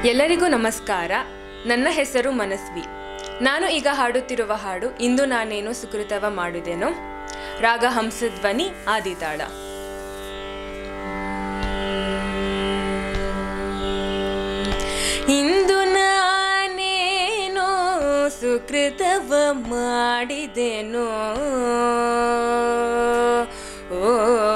ಎಲ್ಲರಿಗೂ ನಮಸ್ಕಾರ ನನ್ನ ಹೆಸರು ಮನಸ್ವಿ ನಾನು ಈಗ ಹಾಡುತ್ತಿರುವ ಹಾಡು ಇಂದು ನಾನೇನು ಸುಕೃತವ ಮಾಡಿದೆನೋ ರಾಗ ಹಂಸಧ್ವನಿ ಆದಿತಾಳ ಇಂದು ನಾನೇನೋ ಸುಕೃತವ ಮಾಡಿದೆನೋ ಓ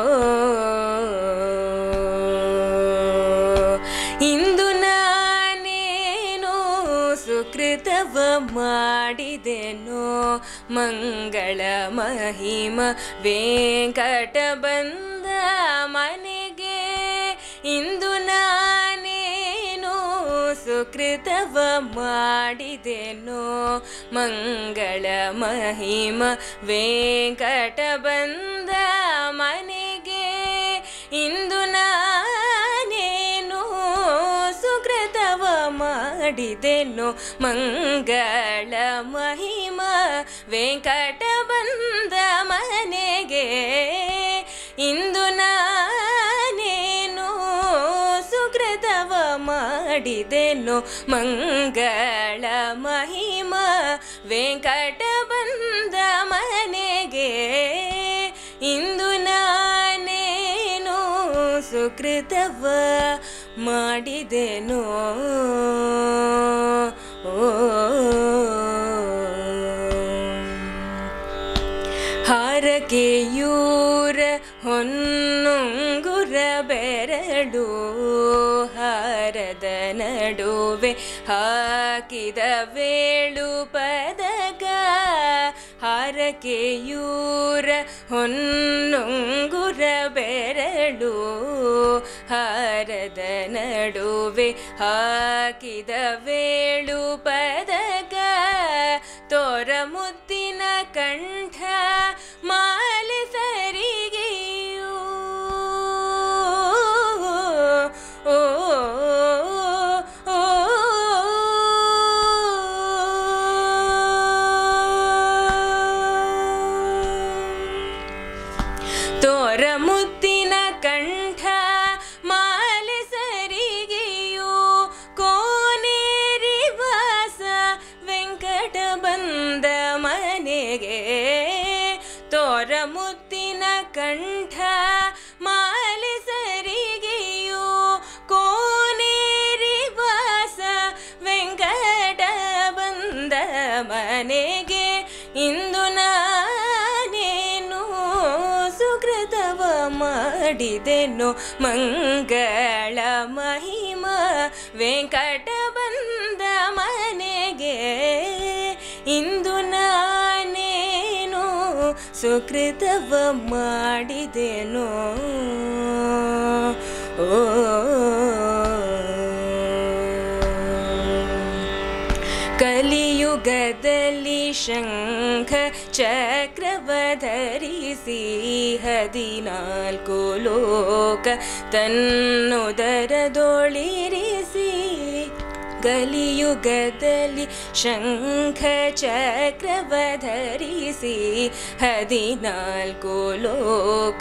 ಇಂದು ನಾನೇನೋ ಸುಕೃತವ ಮಾಡಿದೆನೋ ಮಂಗಳ ಮಹಿಮ ವೆಂಕಟ ಬಂದ ಮನೆಗೆ ಇಂದು ನಾನೇನೋ ಸುಕೃತವ ಮಾಡಿದೆನೋ ಮಂಗಳ ಮಹಿಮ ವೆಂಕಟ ಬಂದ ಮನೆಗೆ ಇಂದು ನಾನೇನೋ ಸುಕೃತವ ಮಾಡಿದೆನೋ ಮಂಗಳ ಮಹಿಮ ವೆಂಕಟ ಬಂದ ಮನೆಗೆ ಇಂದು ನಾನೇನೋ ಸುಕೃತವ ಮಾಡಿದೆನೋ ಮಂಗಳ ಮಹಿಮ ವೆಂಕಟ ಬಂದ ಮನೆಗೆ ಇಂದು ನಾನೇನೋ ಸುಕೃತವ ಮಾಡಿದೆನೋ ಓ ಹಾರಕೆಯೂರ ಹೊನ್ನುಂಗುರ ಬೆರಳು ಹಾರದ ನಡುವೆ ಹಾಕಿದ ವೇಳು ಪದಕ ಹಾರಕೆಯೂರ ಹೊನ್ನುಂಗುರ ಬೆರಳು ಹಾರದ ನಡುವೆ ಹಾಕಿದ ವೇಳು ಪದಕ ತೋರ ಮುದ್ದಿನ ಕಂಠ ಮಾಲೆ ಸರಿಗೆಯೂ ಓ ಓ ತೋರ ಮುತ್ತಿನ ಕಂಠ ಮಾಲೆ ಸರಿಗೆಯು ಕೋನೇರಿ ವಾಸ ವೆಂಕಟ ಬಂದ ಮನೆಗೆ ತೋರ ಮುತ್ತಿನ ಕಂಠ ಮಾಲೆ ಸರಿಗೆಯು ಕೋನೇರಿ ವಾಸ ವೆಂಕಟ ಬಂದ ಮನೆಗೆ ಇಂದು ನಾನೇನು ಸುಕೃತವ ಮಾಡಿದೆನು ಮಂಗಳ ಮಹಿಮ ವೆಂಕಟ ಬಂದ ಮನೆಗೆ ಇಂದು ನಾನೇನು ಸುಕೃತವ ಮಾಡಿದೆನು ಓ ಕಲಿಯುಗದಲ್ಲಿ ಶಂಖ ಚಕ್ರವ ಧರಿಸಿ ಹದಿನಾಲ್ಕು ಲೋಕ ತನ್ನುದರದೊಳಿರಿಸಿ ಕಲಿಯುಗದಲ್ಲಿ ಶಂಖ ಚಕ್ರವ ಧರಿಸಿ ಹದಿನಾಲ್ಕು ಲೋಕ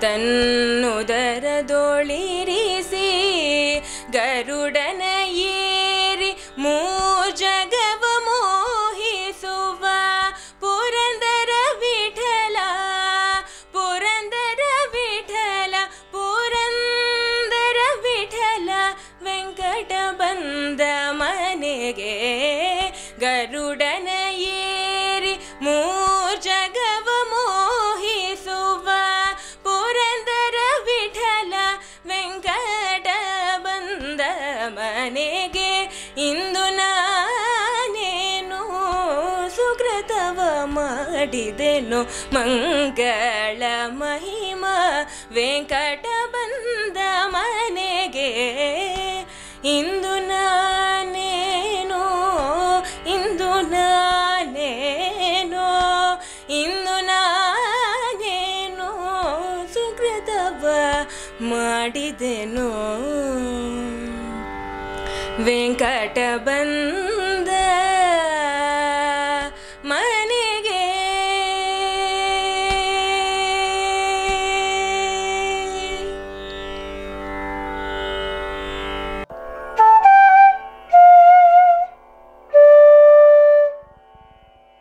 ತನ್ನುದರದೊಳಿರಿಸಿ ಗರುಡನ ಏರಿ ಮೂಜಗವ ಮೋಹಿಸುವ ಪುರಂದರ ವಿಠಲ ಪುರಂದರ ವಿಠಲ ಪುರಂದರ ವಿಠಲ ವೆಂಕಟ ಬಂದ ಮನೆಗೆ ಗರುಡನ ಏರಿ ಮೂಜಗವ ಮೋಹಿಸುವ ಪುರಂದರ ವಿಠಲ ವೆಂಕಟ ಬಂದ ಮನೆಗೆ ಇಂದು ನಾನೇನು ಸುಕೃತವ ಮಾಡಿದೆನು ಮಂಗಳ ಮಹಿಮ ವೆಂಕಟ ಬಂದ ಮನೆಗೆ ಇಂದು ನಾನೇನೋ ಇಂದು ನಾನೇನೋ ಇಂದು ನಾನೇನೋ ಸುಕೃತವ ಮಾಡಿದೆನು ವೆಂಕಟ ಬಂದ